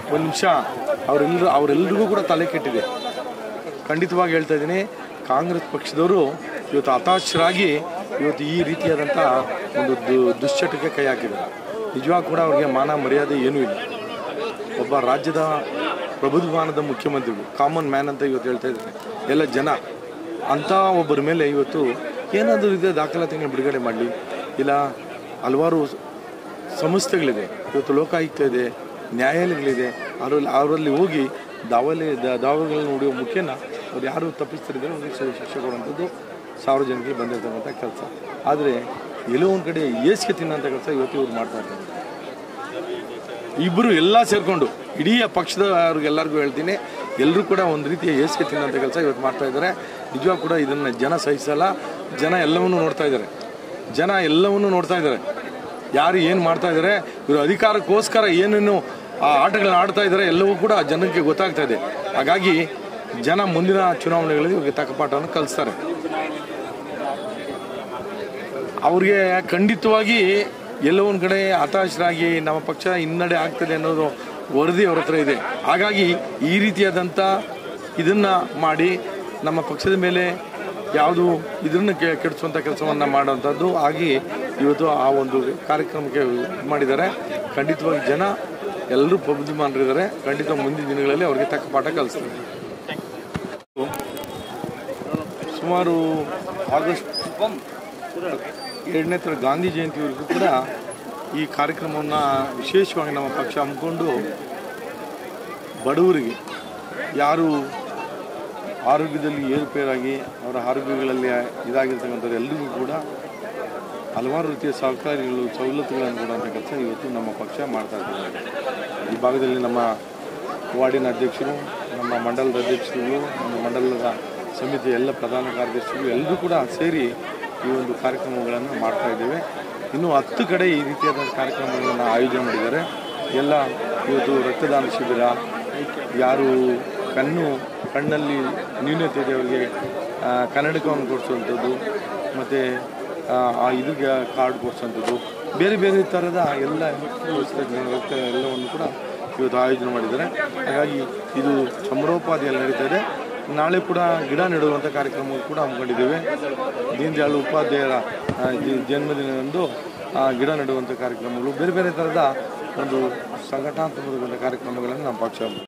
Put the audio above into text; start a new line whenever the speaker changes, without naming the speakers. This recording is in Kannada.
ಒಂದು ನಿಮಿಷ ಅವರೆಲ್ಲರೂ ಅವರೆಲ್ಲರಿಗೂ ಕೂಡ ತಲೆ ಕೆಟ್ಟಿದೆ ಖಂಡಿತವಾಗಿ ಹೇಳ್ತಾ ಇದ್ದೀನಿ ಕಾಂಗ್ರೆಸ್ ಪಕ್ಷದವರು ಇವತ್ತು ಹತಾಶರಾಗಿ ಇವತ್ತು ಈ ರೀತಿಯಾದಂಥ ಒಂದು ದು- ದುಶ್ಚಟಕ್ಕೆ ಕೈ ಹಾಕಿದ್ದಾರೆ ನಿಜವಾಗ ಕೂಡ ಅವ್ರಿಗೆ ಮಾನ ಮರ್ಯಾದೆ ಏನೂ ಇಲ್ಲ ಒಬ್ಬ ರಾಜ್ಯದ ಪ್ರಬುದ್ಧಮಾನದ ಮುಖ್ಯಮಂತ್ರಿಗಳು ಕಾಮನ್ ಮ್ಯಾನ್ ಅಂತ ಇವತ್ತು ಹೇಳ್ತಾ ಇದ್ದಾರೆ ಎಲ್ಲ ಜನ ಅಂಥ ಒಬ್ಬರ ಮೇಲೆ ಇವತ್ತು ಏನಾದರೂ ಇದೆ ದಾಖಲಾತಿಗಳನ್ನ ಬಿಡುಗಡೆ ಮಾಡಲಿ ಇಲ್ಲ ಹಲವಾರು ಸಂಸ್ಥೆಗಳಿದೆ ಇವತ್ತು ಲೋಕಾಯುಕ್ತ ಇದೆ ನ್ಯಾಯಾಲಯಗಳಿದೆ ಅವರಲ್ಲಿ ಅವರಲ್ಲಿ ಹೋಗಿ ದಾವಲೆ ದ- ದಾವೆಗಳನ್ನ ನೋಡುವ ಮುಖ್ಯನ ಅವ್ರು ಯಾರು ತಪ್ಪಿಸ್ತಿದ್ದಾರೆ ಅವ್ರಿಗೆ ಶಿ- ಶಿಕ್ಷೆ ಕೊಡುವಂಥದ್ದು ಸಾರ್ವಜನಿಕರಿಗೆ ಬಂದಿರ್ತಕ್ಕಂಥ ಕೆಲಸ ಆದರೆ ಎಲ್ಲೋ ಒಂದು ಕಡೆ ಏಸಿಗೆ ತಿನ್ನೋಂಥ ಕೆಲಸ ಇವತ್ತು ಇವ್ರು ಮಾಡ್ತಾ ಇದ್ದಾರೆ ಇಬ್ಬರು ಎಲ್ಲ ಸೇರಿಕೊಂಡು ಇಡೀ ಪಕ್ಷದ ಅವ್ರಿಗೆಲ್ಲರಿಗೂ ಹೇಳ್ತೀನಿ ಎಲ್ಲರೂ ಕೂಡ ಒಂದು ರೀತಿಯ ಏಸಿಗೆ ತಿನ್ನೋಂಥ ಕೆಲಸ ಇವತ್ತು ಮಾಡ್ತಾ ಇದ್ದಾರೆ ನಿಜವಾಗ ಕೂಡ ಇದನ್ನು ಜನ ಸಹಿಸಲ್ಲ ಜನ ಎಲ್ಲವನ್ನೂ ನೋಡ್ತಾ ಇದ್ದಾರೆ ಜನ ಎಲ್ಲವನ್ನೂ ನೋಡ್ತಾ ಇದ್ದಾರೆ ಯಾರು ಏನು ಮಾಡ್ತಾ ಇದ್ದಾರೆ ಇವರು ಅಧಿಕಾರಕ್ಕೋಸ್ಕರ ಏನೇನು ಆ ಆಟಗಳನ್ನ ಆಡ್ತಾ ಇದ್ದಾರೆ ಎಲ್ಲವೂ ಕೂಡ ಜನಕ್ಕೆ ಗೊತ್ತಾಗ್ತಾ ಇದೆ ಹಾಗಾಗಿ ಜನ ಮುಂದಿನ ಚುನಾವಣೆಗಳಲ್ಲಿ ಇವ್ರಿಗೆ ತಕ್ಕ ಪಾಠವನ್ನು ಕಲಿಸ್ತಾರೆ ಅವ್ರಿಗೆ ಖಂಡಿತವಾಗಿ ಎಲ್ಲೋ ಒಂದು ಕಡೆ ಹತಾಶರಾಗಿ ನಮ್ಮ ಪಕ್ಷ ಹಿನ್ನಡೆ ಆಗ್ತದೆ ಅನ್ನೋದು ವರದಿ ಅವ್ರ ಹತ್ರ ಇದೆ ಹಾಗಾಗಿ ಈ ರೀತಿಯಾದಂಥ ಇದನ್ನು ಮಾಡಿ ನಮ್ಮ ಪಕ್ಷದ ಮೇಲೆ ಯಾವುದು ಇದನ್ನು ಕೆ ಕೆಡಿಸುವಂಥ ಕೆಲಸವನ್ನು ಮಾಡುವಂಥದ್ದು ಆಗಿ ಇವತ್ತು ಆ ಒಂದು ಕಾರ್ಯಕ್ರಮಕ್ಕೆ ಇದ್ ಮಾಡಿದ್ದಾರೆ ಖಂಡಿತವಾಗಿ ಜನ ಎಲ್ಲರೂ ಪ್ರಬುದ್ಧಮಾನರಿದ್ದಾರೆ ಖಂಡಿತ ಮುಂದಿನ ದಿನಗಳಲ್ಲಿ ಅವ್ರಿಗೆ ತಕ್ಕ ಪಾಠ ಕಲಿಸ್ತಾರೆ ಸುಮಾರು ಆಗಸ್ಟ್ ಎರಡನೇ ಥರ ಗಾಂಧಿ ಜಯಂತಿವರೆಗೂ ಕೂಡ ಈ ಕಾರ್ಯಕ್ರಮವನ್ನು ವಿಶೇಷವಾಗಿ ನಮ್ಮ ಪಕ್ಷ ಹಮ್ಮಿಕೊಂಡು ಬಡವರಿಗೆ ಯಾರು ಆರೋಗ್ಯದಲ್ಲಿ ಏರುಪೇರಾಗಿ ಅವರ ಆರೋಗ್ಯಗಳಲ್ಲಿ ಇದಾಗಿರ್ತಕ್ಕಂಥದ್ದು ಎಲ್ಲರಿಗೂ ಕೂಡ ಹಲವಾರು ರೀತಿಯ ಸಹಕಾರಿಗಳು ಸವಲತ್ತುಗಳನ್ನು ಕೊಡುವಂಥ ಕೆಲಸ ಇವತ್ತು ನಮ್ಮ ಪಕ್ಷ ಮಾಡ್ತಾ ಇದ್ದಾರೆ ಈ ಭಾಗದಲ್ಲಿ ನಮ್ಮ ವಾರ್ಡಿನ ಅಧ್ಯಕ್ಷರು ನಮ್ಮ ಮಂಡಲದ ಅಧ್ಯಕ್ಷರುಗಳು ನಮ್ಮ ಮಂಡಲದ ಸಮಿತಿಯ ಎಲ್ಲ ಪ್ರಧಾನ ಕಾರ್ಯದರ್ಶಿಗಳು ಎಲ್ಲರೂ ಕೂಡ ಸೇರಿ ಈ ಒಂದು ಕಾರ್ಯಕ್ರಮಗಳನ್ನು ಮಾಡ್ತಾ ಇದ್ದೇವೆ ಇನ್ನು ಹತ್ತು ಕಡೆ ಈ ರೀತಿಯಾದ ಕಾರ್ಯಕ್ರಮಗಳನ್ನು ಆಯೋಜನೆ ಮಾಡಿದ್ದಾರೆ ಎಲ್ಲ ಇವತ್ತು ರಕ್ತದಾನ ಶಿಬಿರ ಯಾರು ಕಣ್ಣು ಕಣ್ಣಲ್ಲಿ ನ್ಯೂನತೆ ಇದೆ ಅವರಿಗೆ ಆ, ಕನ್ನಡಕವನ್ನು ಕೊಡಿಸುವಂಥದ್ದು ಮತ್ತು ಆ ಇದಕ್ಕೆ ಕಾರ್ಡ್ ಕೊಡಿಸುವಂಥದ್ದು ಬೇರೆ ಬೇರೆ ಥರದ ಎಲ್ಲ ರಕ್ತ ಎಲ್ಲವನ್ನು ಕೂಡ ಇವತ್ತು ಆಯೋಜನೆ ಮಾಡಿದ್ದಾರೆ ಹಾಗಾಗಿ ಇದು ಸಮರೋಪಾದಿಯಲ್ಲಿ ನಡೀತಾ ಇದೆ ನಾಳೆ ಕೂಡ ಗಿಡ ನೆಡುವಂಥ ಕಾರ್ಯಕ್ರಮ ಕೂಡ ಹಮ್ಮಿಕೊಂಡಿದ್ದೇವೆ ದೀನ್ ದಯಾಳ್ ಉಪಾಧ್ಯಾಯರ ಆ, ಜ- ಜನ್ಮದಿನದಂದು ಆ, ಗಿಡ ನೆಡುವಂಥ ಕಾರ್ಯಕ್ರಮಗಳು ಬೇರೆ ಬೇರೆ ಥರದ ಒಂದು ಸಂಘಟನಾತ್ಮಕವಾದ ಕಾರ್ಯಕ್ರಮಗಳನ್ನು ನಮ್ಮ ಪಕ್ಷ